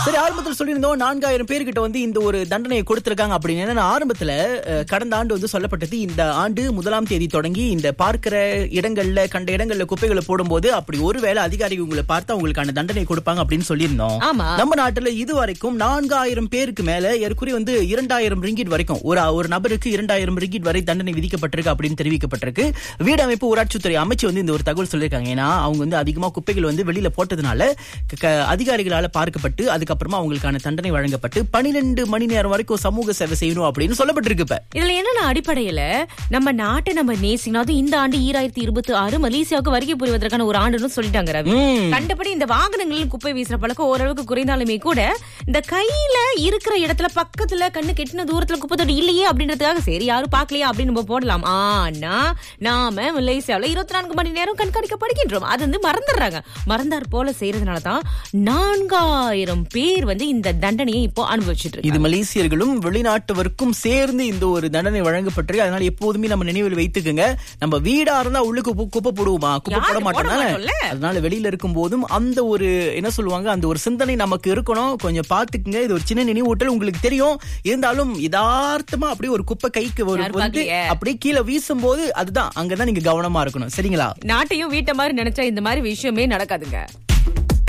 சரி ஆரம்பத்துல சொல்லியிருந்தோம் நான்காயிரம் பேர்கிட்ட வந்து இந்த ஒரு தண்டனையை கொடுத்திருக்காங்க அப்படின்னு ஏன்னா ஆரம்பத்துல அஹ், கடந்த ஆண்டு வந்து சொல்லப்பட்டது இந்த ஆண்டு முதலாம் தேதி தொடங்கி இந்த பார்க்கிற இடங்கள்ல கண்ட இடங்கள்ல குப்பைகளை போடும்போது அப்படி ஒருவேளை அதிகாரிகள் உங்களை பார்த்தா உங்களுக்கான தண்டனை கொடுப்பாங்க அப்படின்னு சொல்லியிருந்தோம் ஆமா. நம்ம நாட்டுல இது வரைக்கும் நான்காயிரம் பேருக்கு மேல ஏற்குறி வந்து இரண்டாயிரம் ரிங்கிட் வரைக்கும் ஒரு ஒரு நபருக்கு இரண்டாயிரம் ரிங்கிட் வரை தண்டனை விதிக்கப்பட்டிருக்கு அப்படின்னு தெரிவிக்கப்பட்டிருக்கு வீடமைப்பு ஊராட்சித்துறை அமைச்சு வந்து இந்த ஒரு தகவல் சொல்லியிருக்காங்க ஏன்னா அவங்க வந்து அதிகமா குப்பைகள் வந்து வெளியில போட்டதுனால க- க- அதிகாரிகளால பார்க்கப்பட்டு அதுக்கப்புறமா அவங்களுக்கான தண்டனை வழங்கப்பட்டு பனிரெண்டு மணி நேரம் வரைக்கும் சமூக சேவை செய்யணும் அப்படின்னு சொல்லப்பட்டிருக்கு இப்ப இதுல என்னன்னா அடிப்படையில நம்ம நாட்டை நம்ம நேசிக்கணும் அதுவும் இந்த ஆண்டு ஈராயிரத்தி இருபத்தி ஆறு மலேசியாவுக்கு வருகை புரிவதற்கான ஒரு ஆண்டுன்னு சொல்லிட்டாங்க ரவி ம். கண்டபடி இந்த வாகனங்களில் குப்பை வீசுற பழக்கம் ஓரளவுக்கு குறைந்தாலுமே கூட இந்த கையில இருக்கிற இடத்துல பக்கத்துல கண்ணு கெட்டின தூரத்துல குப்பை தொட்டி இல்லையே அப்படின்றதுக்காக சரி யாரும் பார்க்கலையா அப்படின்னு நம்ம போடலாம் ஆனா நாம மலேசியாவுல இருபத்தி நான்கு மணி நேரம் கண்காணிக்கப்படுகின்றோம் அது வந்து மறந்துடுறாங்க மறந்தார் போல செய்யறதுனாலதான் நான்காயிரம் பேர் வந்து இந்த தண்டனையை இப்போ அனுபவிச்சுட்டு இருக்காங்க இது மலேசியர்களும் வெளிநாட்டவருக்கும் சேர்ந்து இந்த ஒரு தண்டனை வழங்கப்பட்டிருக்கு அதனால எப்போதுமே நம்ம நினைவில் வைத்துக்குங்க நம்ம வீடா இருந்தா உள்ளுக்கு கு- குப்பை போடுவோமா குப்பை போட யாரும் போட மாட்டோம் மாட்டோம்ல. அதனால வெளியில இருக்கும் போதும் அந்த ஒரு என்ன சொல்லுவாங்க அந்த ஒரு சிந்தனை நமக்கு இருக்கணும் கொஞ்சம் பாத்துக்குங்க இது ஒரு சின்ன நினைவூட்டல் உங்களுக்கு தெரியும் இருந்தாலும் யதார்த்தமா அப்படியே ஒரு குப்பை கைக்கு ஒரு யாரும் வந்து பார்க்கலையே. அப்படியே கீழே வீசும் போது அதுதான் அங்கதான் நீங்க கவனமா இருக்கணும் சரிங்களா நாட்டையும் வீட்டை மாதிரி நினைச்சா இந்த மாதிரி விஷயமே நடக்காதுங்க